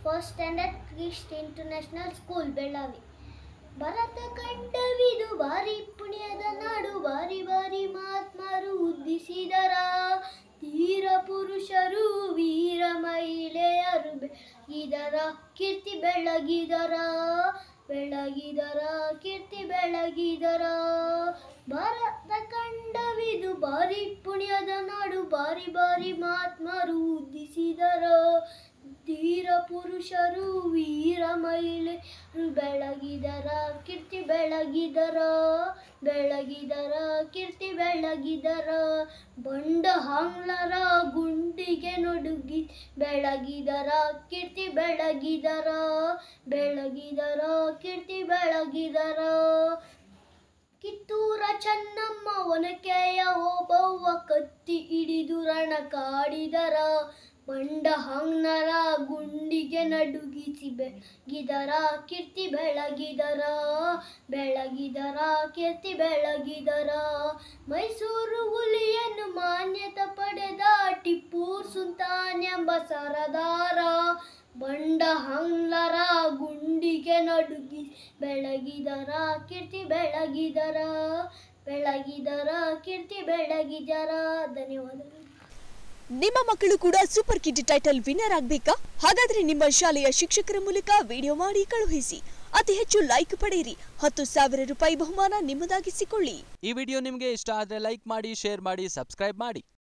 first standard Christ international school Belagavi ಭರತ ಕಂಠವಿದು ಬಾರಿ ಪುಣ್ಯದ ನಾಡು ಬಾರಿ ಬಾರಿ ಮಹಾತ್ಮರು ಉದ್ದಿಸಿದರ ಧೀರ ಪುರುಷರು ವೀರ ಮಹಿಳೆಯರು ಬೆಳಗಿದರ ಕೀರ್ತಿ ಬೆಳಗಿದರ ಬೆಳಗಿದರ ಕೀರ್ತಿ ಬೆಳಗಿದರ ಭಾರತ ಕಂಡವಿದು ಬಾರಿ ಪುಣ್ಯದ ನಾಡು ಬಾರಿ ಬಾರಿ ಮಹಾತ್ಮರು ಉದ್ದಿಸಿದರ ಧೀರ ಪುರುಷರು ವೀರ ಮಹಿಳೆಯರು ಬೆಳಗಿದರ ಕೀರ್ತಿ ಬೆಳಗಿದರ ಬೆಳಗಿದರ ಕೀರ್ತಿ ಬೆಳಗಿದರ ಬಂಡ ಹಾಂಗ್ಲರ ಗುಂಡಿಗೆ ನಡುಗಿ ಬೆಳಗಿದರ ಕೀರ್ತಿ ಬೆಳಗಿದರ ಬೆಳಗಿದರ ಕೀರ್ತಿ ಬೆಳಗಿದರ ಕಿತ್ತೂರ ಚೆನ್ನಮ್ಮ ಒನಕೆಯ ಓಬವ್ವ ಕತ್ತಿ ಹಿಡಿದು ರಣ ಕಾಡಿದರ ಬಂಡ ಹಂಗ್ನರ ಗುಂಡಿಗೆ ನಡುಗಿಸಿ ಬೆಳಗಿದರ ಕೀರ್ತಿ ಬೆಳಗಿದರ ಬೆಳಗಿದರ ಕೀರ್ತಿ ಬೆಳಗಿದರ ಮೈಸೂರು ಹುಲಿಯನ್ನು ಮಾನ್ಯತೆ ಪಡೆದ ಟಿಪ್ಪು ಸುಲ್ತಾನ್ ಎಂಬ ಸರದಾರ ಬಂಡ ಹಂಗ್ಲರ ಗುಂಡಿಗೆ ನಡುಗಿ ಬೆಳಗಿದರ ಕೀರ್ತಿ ಬೆಳಗಿದರ ಬೆಳಗಿದರ ಕೀರ್ತಿ ಬೆಳಗಿದರ ಧನ್ಯವಾದಗಳು ನಿಮ್ಮ ಮಕ್ಕಳು ಕೂಡ ಸೂಪರ್ ಕಿಡ್ ಟೈಟಲ್ ವಿನ್ನರ್ ಆಗಬೇಕಾ ಹಾಗಾದ್ರೆ ನಿಮ್ಮ ಶಾಲೆಯ ಶಿಕ್ಷಕರ ಮೂಲಕ ವಿಡಿಯೋ ಮಾಡಿ ಕಳುಹಿಸಿ ಅತಿ ಹೆಚ್ಚು ಲೈಕ್ ಪಡೆಯಿರಿ ಹತ್ತು ಸಾವಿರ ರೂಪಾಯಿ ಬಹುಮಾನ ನಿಮ್ಮದಾಗಿಸಿಕೊಳ್ಳಿ ಈ ವಿಡಿಯೋ ನಿಮಗೆ ಇಷ್ಟ ಆದರೆ ಲೈಕ್ ಮಾಡಿ ಶೇರ್ ಮಾಡಿ ಸಬ್ಸ್ಕ್ರೈಬ್ ಮಾಡಿ